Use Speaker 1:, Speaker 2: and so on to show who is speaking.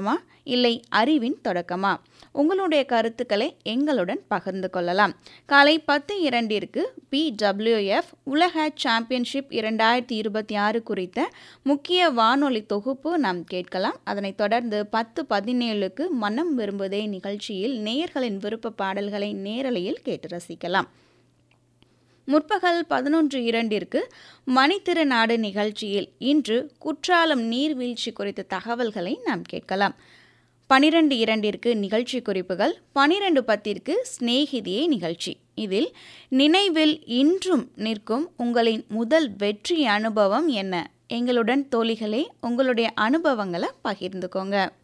Speaker 1: தொடக்கமா இல்லை அறிவின் தொடக்கமா உங்களுடைய கருத்துக்களை எங்களுடன் பகிர்ந்து கொள்ளலாம் காலை பத்து இரண்டிற்கு பிடபிள்யூஎஃப் உலக சாம்பியன்ஷிப் இரண்டாயிரத்தி இருபத்தி ஆறு குறித்த முக்கிய வானொலி தொகுப்பு நாம் கேட்கலாம் அதனைத் தொடர்ந்து பத்து பதினேழுக்கு மனம் விரும்புதே நிகழ்ச்சியில் நேயர்களின் விருப்ப பாடல்களை நேரலையில் கேட்டு ரசிக்கலாம் முற்பகல் பதினொன்று இரண்டிற்கு மணித்திருநாடு நிகழ்ச்சியில் இன்று குற்றாலம் நீர்வீழ்ச்சி குறித்த தகவல்களை நாம் கேட்கலாம் பனிரெண்டு இரண்டிற்கு நிகழ்ச்சி குறிப்புகள் பனிரெண்டு பத்திற்கு சிநேகிதியே நிகழ்ச்சி இதில் நினைவில் இன்றும் நிற்கும் உங்களின் முதல் வெற்றி அனுபவம் என்ன எங்களுடன் தோழிகளே உங்களுடைய அனுபவங்களை பகிர்ந்துக்கோங்க